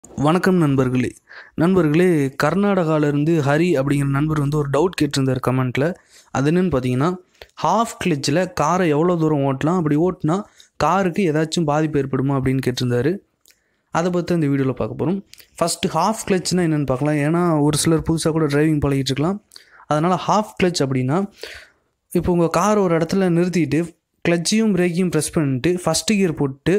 வணக்கம் நண்பர்களே நண்பர்களே கர்நாடகாவிலேருந்து ஹரி அப்படிங்கிற நண்பர் வந்து ஒரு டவுட் கேட்டிருந்தார் கமெண்ட்டில் அது என்னன்னு பார்த்தீங்கன்னா ஹாஃப் கிளச்சில் காரை எவ்வளோ தூரம் ஓட்டலாம் அப்படி ஓட்டினா காருக்கு ஏதாச்சும் பாதிப்பு ஏற்படுமா அப்படின்னு கேட்டிருந்தாரு அதை பற்றி இந்த வீடியோவில் பார்க்க போகிறோம் ஃபஸ்ட்டு ஹாஃப் கிளச்னால் என்னென்னு பார்க்கலாம் ஏன்னா ஒரு சிலர் புதுசாக கூட டிரைவிங் பழகிட்டு இருக்கலாம் அதனால் ஹாஃப் கிளச் அப்படின்னா இப்போ உங்கள் கார் ஒரு இடத்துல நிறுத்திட்டு கிளச்சையும் பிரேக்கையும் ப்ரெஸ் பண்ணிட்டு ஃபஸ்ட்டு கியர் போட்டு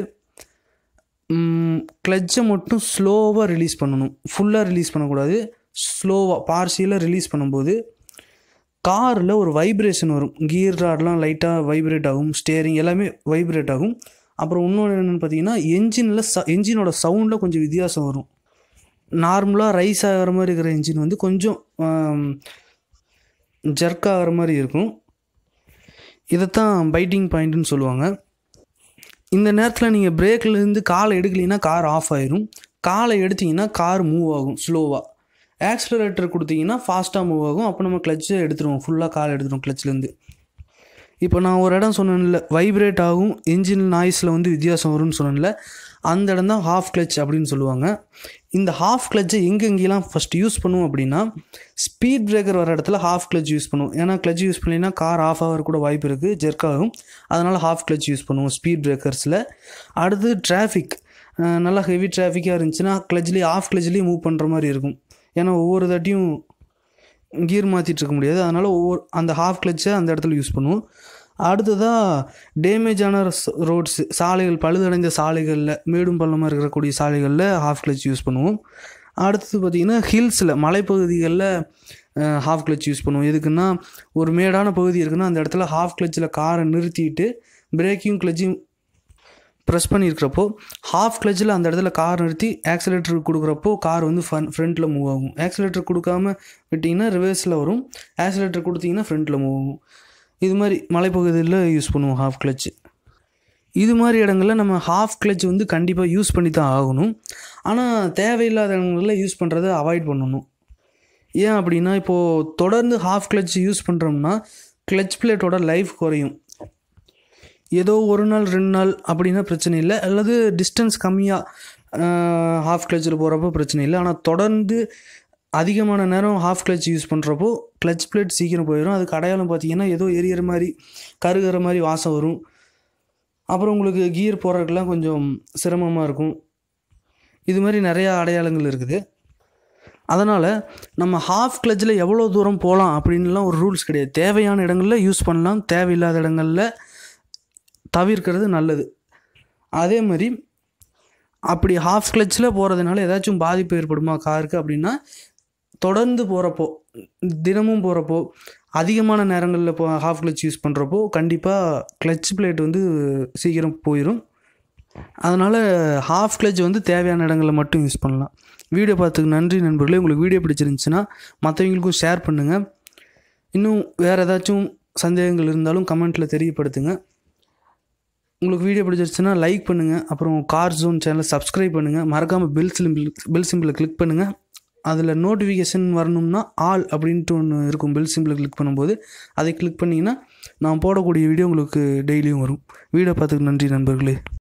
கிளச்சை மட்டும் ஸ்லோவாக ரிலீஸ் பண்ணணும் ஃபுல்லாக ரிலீஸ் பண்ணக்கூடாது ஸ்லோவாக பார்சியலாக ரிலீஸ் பண்ணும்போது காரில் ஒரு வைப்ரேஷன் வரும் கியர் ராட்லாம் லைட்டாக வைப்ரேட் ஆகும் ஸ்டேரிங் எல்லாமே வைப்ரேட் ஆகும் அப்புறம் இன்னொன்று என்னென்னு பார்த்தீங்கன்னா என்ஜினில் ச என்ஜினோட சவுண்டில் கொஞ்சம் வித்தியாசம் வரும் நார்மலாக ரைஸ் ஆகிற மாதிரி இருக்கிற என்ஜின் வந்து கொஞ்சம் ஜர்க் ஆகிற மாதிரி இருக்கும் இதைத்தான் பைட்டிங் பாயிண்ட்டுன்னு சொல்லுவாங்க இந்த நேரத்தில் நீங்கள் பிரேக்லேருந்து காலை எடுக்கலைன்னா கார் ஆஃப் ஆயிரும் காலை எடுத்தீங்கன்னா கார் மூவ் ஆகும் ஸ்லோவாக ஆக்ஸலரேட்டர் கொடுத்தீங்கன்னா ஃபாஸ்ட்டாக மூவ் ஆகும் அப்போ நம்ம கிளச்சை எடுத்துருவோம் ஃபுல்லாக கால் எடுத்துருவோம் கிளச்லேருந்து இப்போ நான் ஒரு இடம் சொன்னேன்ல வைப்ரேட் ஆகும் இன்ஜின் நாய்ஸில் வந்து வித்தியாசம் வரும்னு சொன்னேன்ல அந்த இடம் தான் ஹாஃப் கிளச் அப்படின்னு சொல்லுவாங்க இந்த ஹாஃப் கிளச்சை எங்கெங்கெல்லாம் ஃபஸ்ட் யூஸ் பண்ணுவோம் அப்படின்னா ஸ்பீட் பிரேக்கர் வர இடத்துல ஹாஃப் கிளச் யூஸ் பண்ணுவோம் ஏன்னா கிளச் யூஸ் பண்ணினா கார் ஆஃப் ஆகிற கூட வாய்ப்பு இருக்குது ஜெர்க் ஆகும் அதனால் ஹாஃப் கிளச் யூஸ் பண்ணுவோம் ஸ்பீட் பிரேக்கர்ஸில் அடுத்து டிராஃபிக் நல்லா ஹெவி டிராஃபிக்காக இருந்துச்சுன்னா கிளச்லேயே ஆஃப் கிளச்லேயே மூவ் பண்ணுற மாதிரி இருக்கும் ஏன்னா ஒவ்வொரு தாட்டியும் கியர் மாற்றிட்டு இருக்க முடியாது அதனால் ஒவ்வொரு அந்த ஹாஃப் கிளச்சை அந்த இடத்துல யூஸ் பண்ணுவோம் அடுத்ததாக டேமேஜான ரோட்ஸ் சாலைகள் பழுதடைந்த சாலைகளில் மேடும் பள்ளமாக இருக்கக்கூடிய சாலைகளில் ஹாஃப் கிளச் யூஸ் பண்ணுவோம் அடுத்தது பார்த்திங்கன்னா ஹில்ஸில் மலைப்பகுதிகளில் ஹாஃப் கிளச் யூஸ் பண்ணுவோம் எதுக்குன்னா ஒரு மேடான பகுதி இருக்குன்னா அந்த இடத்துல ஹாஃப் கிளச்சில் காரை நிறுத்திட்டு பிரேக்கையும் கிளச்சையும் ப்ரெஸ் பண்ணியிருக்கிறப்போ ஹாஃப் கிளச்சில் அந்த இடத்துல கார் நிறுத்தி ஆக்சிலேட்டர் கொடுக்குறப்போ கார் வந்து ஃபன் ஃப்ரண்ட்டில் மூவ் ஆகும் ஆக்சிலேட்டர் கொடுக்காம விட்டிங்கன்னா ரிவர்ஸில் வரும் ஆக்சிலேட்டர் கொடுத்தீங்கன்னா ஃப்ரண்ட்டில் மூவ் ஆகும் இது மாதிரி மலைப்பகுதியில் யூஸ் பண்ணுவோம் ஹாஃப் கிளச்சு இது மாதிரி இடங்களில் நம்ம ஹாஃப் கிளச் வந்து கண்டிப்பாக யூஸ் பண்ணி தான் ஆகணும் ஆனால் தேவையில்லாத இடங்களில் யூஸ் பண்ணுறதை அவாய்ட் பண்ணணும் ஏன் அப்படின்னா இப்போது தொடர்ந்து ஹாஃப் கிளச் யூஸ் பண்ணுறோம்னா கிளச் பிளேட்டோட லைஃப் குறையும் ஏதோ ஒரு நாள் ரெண்டு நாள் அப்படின்னா பிரச்சனை இல்லை அல்லது டிஸ்டன்ஸ் கம்மியாக ஹாஃப் கிளச்சில் போகிறப்போ பிரச்சனை இல்லை ஆனால் தொடர்ந்து அதிகமான நேரம் ஹாஃப் கிளச் யூஸ் பண்ணுறப்போ கிளச் பிளேட் சீக்கிரம் போயிடும் அதுக்கு அடையாளம் பார்த்தீங்கன்னா ஏதோ எரியற மாதிரி கருகிற மாதிரி வாசம் வரும் அப்புறம் உங்களுக்கு கியர் போடுறதுக்கெலாம் கொஞ்சம் சிரமமாக இருக்கும் இது மாதிரி நிறையா அடையாளங்கள் இருக்குது அதனால் நம்ம ஹாஃப் கிளச்சில் எவ்வளோ தூரம் போகலாம் அப்படின்லாம் ஒரு ரூல்ஸ் கிடையாது தேவையான இடங்களில் யூஸ் பண்ணலாம் தேவையில்லாத இடங்களில் தவிர்க்கிறது நல்லது அதே மாதிரி அப்படி ஹாஃப் கிளச்சில் போகிறதுனால ஏதாச்சும் பாதிப்பு ஏற்படுமா காருக்கு அப்படின்னா தொடர்ந்து போகிறப்போ தினமும் போகிறப்போ அதிகமான நேரங்களில் இப்போ ஹாஃப் கிளச் யூஸ் பண்ணுறப்போ கண்டிப்பாக கிளச் பிளேட் வந்து சீக்கிரம் போயிடும் அதனால் ஹாஃப் கிளச் வந்து தேவையான இடங்களில் மட்டும் யூஸ் பண்ணலாம் வீடியோ பார்த்துக்கு நன்றி நண்பர்களே உங்களுக்கு வீடியோ பிடிச்சிருந்துச்சுன்னா மற்றவங்களுக்கும் ஷேர் பண்ணுங்கள் இன்னும் வேறு ஏதாச்சும் சந்தேகங்கள் இருந்தாலும் கமெண்ட்டில் தெரியப்படுத்துங்க உங்களுக்கு வீடியோ பிடிச்சிருச்சுன்னா லைக் பண்ணுங்கள் அப்புறம் கார் ஜோன் சேனலை சப்ஸ்கிரைப் பண்ணுங்கள் மறக்காமல் பெல் சிம்பிள் பெல் சிம்பிளை கிளிக் பண்ணுங்கள் அதில் நோட்டிஃபிகேஷன் வரணும்னா ஆல் அப்படின்ட்டு ஒன்று இருக்கும் பெல் சிம்பிளை கிளிக் பண்ணும்போது அதை கிளிக் பண்ணிங்கன்னா நான் போடக்கூடிய வீடியோ உங்களுக்கு டெய்லியும் வரும் வீடியோ பார்த்துக்கு நன்றி நண்பர்களே